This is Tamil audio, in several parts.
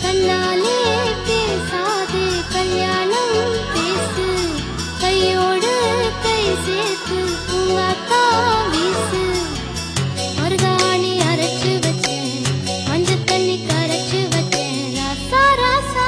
கண்ணாலே பேசாதே கல்யாணம் பேசு கையோடு கை சேர்த்து பூங்காத்தா வீசு மருதாணி அரைச்சு வச்சேன் மஞ்சள் தண்ணி கரைச்சு வச்சேன் ராசா ராசா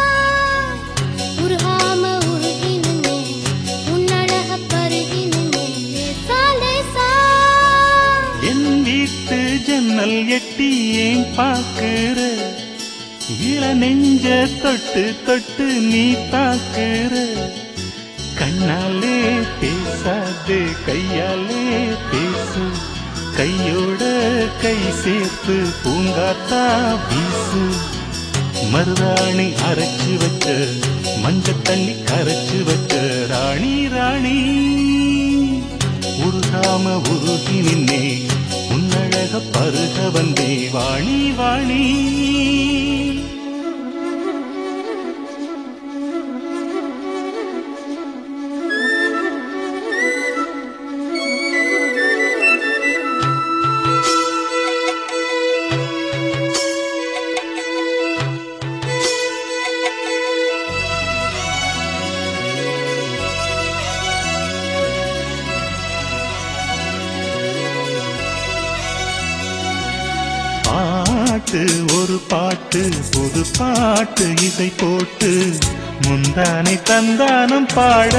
உருகாம உருகி நின்னே உன்னழக பருகி நின்னே லேசா லேசா என் வீட்டு ஜன்னல் எட்டி ஏன் பாக்குற இள நெஞ்ச தொட்டு தொட்டு நீ தாக்குற கண்ணாலே பேசாதே கையாலே பேசு கையோட கை சேர்த்து பூங்காத்தா வீசு மருதாணி அரைச்சு வச்ச மஞ்ச தண்ணி கரைச்சு வச்ச ராணி ராணி உருகாம உருகி நின்னே உன்னழக பருக வந்தே வாணி வாணி பாட்டு ஒரு பாட்டு புது பாட்டு இசை போட்டு முந்தானை தந்தானம் பாட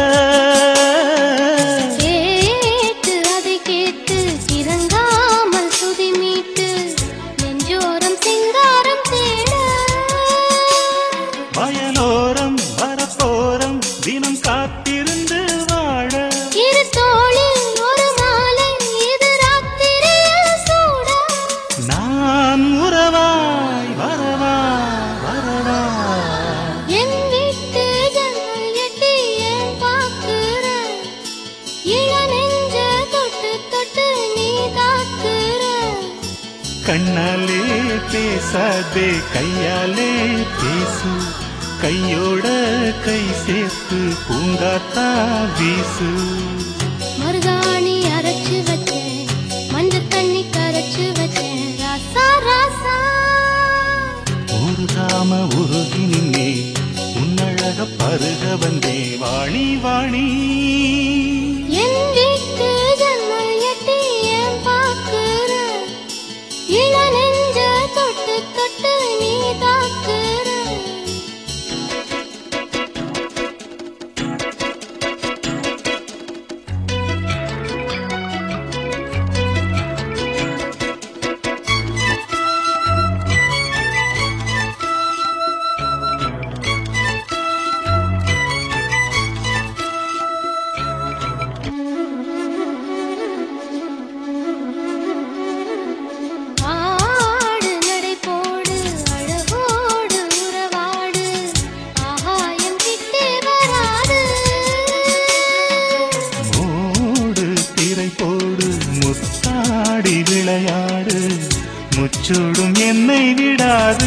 கேட்டு அதை கேட்டு இறங்காமல் சுதி மீட்டு நெஞ்சோரம் சிங்காரம் தேட வயலோரம் வரப்போரம் தினம் காத்திருந்து வாழ இரு தோளில் ஒரு மாலை இது ராத்திரியில் சூட நான் உறவாய் வரவா வரவா என் வீட்டு ஜன்னல் எட்டி ஏன் பார்க்கிற? இள நெஞ்ச தொட்டு தொட்டு நீ தாக்குற. கண்ணாலே பேசாதே கையாலே பேசு கையோட கை சேர்த்து பூங்காத்தா வீசு மருதாணி அரைச்சு வச்சேன், மஞ்சள் தண்ணி கரைச்சு வச்சேன். ராசா, ராசா. உருகாம உருகி நின்னே உன்னழக பருக வந்தே வாணி வாணி என் வீட்டு ஜன்னல் எட்டி ஏன் பார்க்கிற? இள நெஞ்ச தொட்டு தொட்டு நீ தாக்குற ஆடு நடை போடு அழகோடு உறவாடு ஆகாயம் கிட்டே வராது மூடு திரை போடு முத்தாடி விளையாடு முச்சூடும் என்னை விடாது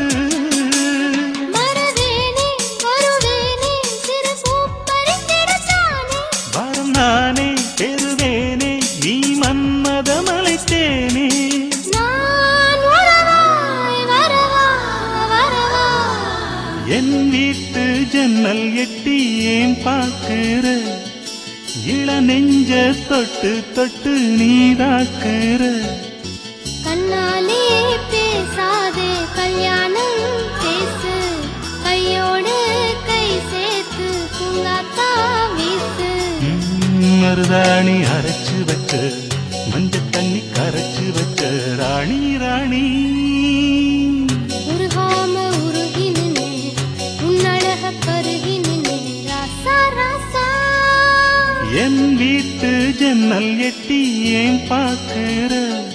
மறவேனே வருவேனே சிறு பூ பறித்திடத்தானே வரும் நானே பெறுவேனே நீ மன்மதமலைத்தேனே நான் உறவாய் வரவா வரவா என் வீட்டு ஜன்னல் எட்டி ஏன் பார்க்கிற இள நெஞ்ச தொட்டு தொட்டு நீதாக்குற கண்ணாலே பேசாதே கல்யாணம் பேசு கையோடு கை சேர்த்து பூங்காத்தா வீசு ம், மருதாணி அரைச்சு வச்ச மஞ்ச தண்ணி கரைச்சு வச்ச ராணி ராணி உருகாம உருகி நின்னே உன்னழக பருகி நின்னே ராசா ராசா என் வீட்டு ஜன்னல் எட்டி ஏன் பார்க்கிற